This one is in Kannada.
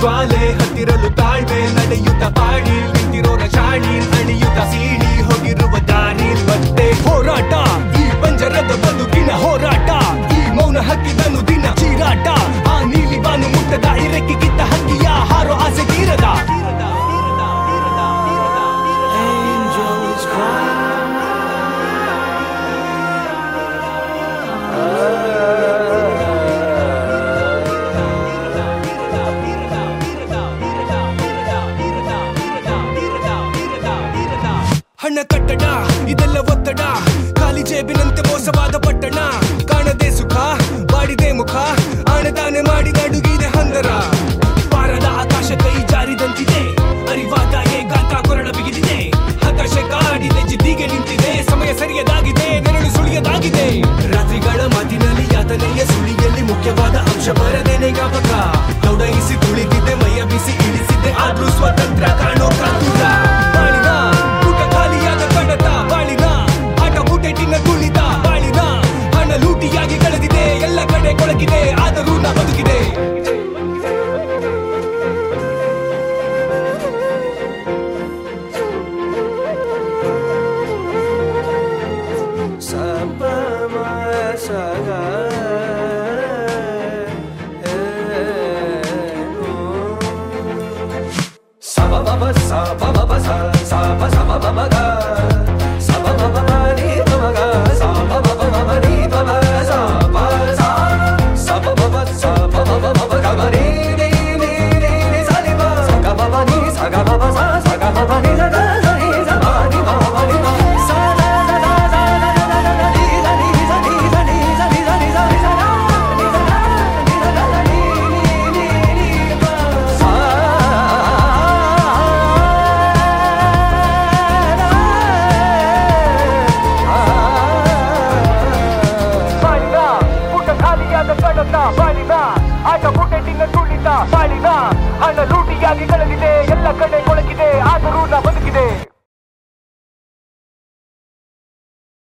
ಜ್ವಾಲೆ ಹತ್ತಿರಲು ತಾಳ್ಮೆ ನಡೆಯುತ್ತ ಪಾಡಿ ನಿಂತಿರೋರ ಶಾಡಿ ಅಣಿಯುತ್ತ ಸೀಳಿ ಹೋಗಿರುವ ದಾರಿ ಮತ್ತೆ ಹೋರಾಟ ಈ ಪಂಜರದ ಬದುಕಿನ ಹೋರಾಟ ಈ ಮೌನ ಹಕ್ಕಿದನು ದಿನ ಚೀರಾಟ ಆ ನೀಲಿ ಬಾನು ಮುಟ್ಟದ ಇರಕ್ಕೆ ಕಿತ್ತ ಹಕ್ಕಿಯ ಹಾರೋ ಆಸೆ ತೀರದ Angels cry. ಹಣ ಕಟ್ಟಡ ಇದೆಲ್ಲ ಒತ್ತಡ ಖಾಲಿ ಜೇಬಿನಂತೆ ಮೋಸವಾದ ಪಟ್ಟಣ ಕಾಣದೆ ಸುಖ ಬಾಡಿದೆ ಮುಖ ಆಣದಾನೆ ಮಾಡಿ ನಡುಗಿದೆ ಹಂದರ ಪಾರದ ಆಕಾಶ ಕೈ ಜಾರಿದಂತಿದೆ ಅರಿವಾದ ಏಕಾಂತ ಕೊರಡ ಬಿಗಿದಿದೆ ಹತಾಶೆ ಕಾಡಿದೆ ಜಿದ್ದಿಗೆ ನಿಂತಿದೆ ಸಮಯ ಸರಿಯದಾಗಿದೆ ನೆರಳು ಸುಳಿಯದಾಗಿದೆ ರಾತ್ರಿಗಳ ಮಾತಿನಲ್ಲಿ ಯಾತನೆಯ ಸುಳಿಯಲ್ಲಿ ಮುಖ್ಯವಾದ ಅಂಶ ಬರದೇನೆ ಜ್ಞಾಪಕ ದೌಡಾಯಿಸಿ ತುಳಿದಿದ್ದೆ ಮೈಯ ಬಿಸಿ ಇಳಿಸಿದ್ದೆ ಆದ್ರೂ ಸ್ವತಂತ್ರ ಕಾಣೋ ಕಾತುರ ಬಾಳಿನ ಊಟ ಖಾಲಿಯಾದ ಕಡತ ಬಾಳಿನ ಆಟ ಬೂಟೆಟಿನ ತುಳಿತ ಬಾಳಿನ ಹಣ ಲೂಟಿಯಾಗಿ ಕಳೆದಿದೆ ಎಲ್ಲ ಕಡೆ ಕೊಳಗಿದೆ ಆದರೂ ನಾ ಬದುಕಿದೆ ಬಾಳಿನ ಊಟ ಖಾಲಿಯಾದ ಕಡತ ಬಾಳಿನ ಆಟ ಬುಟೆಟಿನ ತುಳಿತ ಬಾಳಿನ ಹಣ ಲೂಟಿಯಾಗಿ ಕಳೆದಿದೆ ಎಲ್ಲ ಕಡೆ ಕೊಳಗಿದೆ ಆದರೂ ನಾ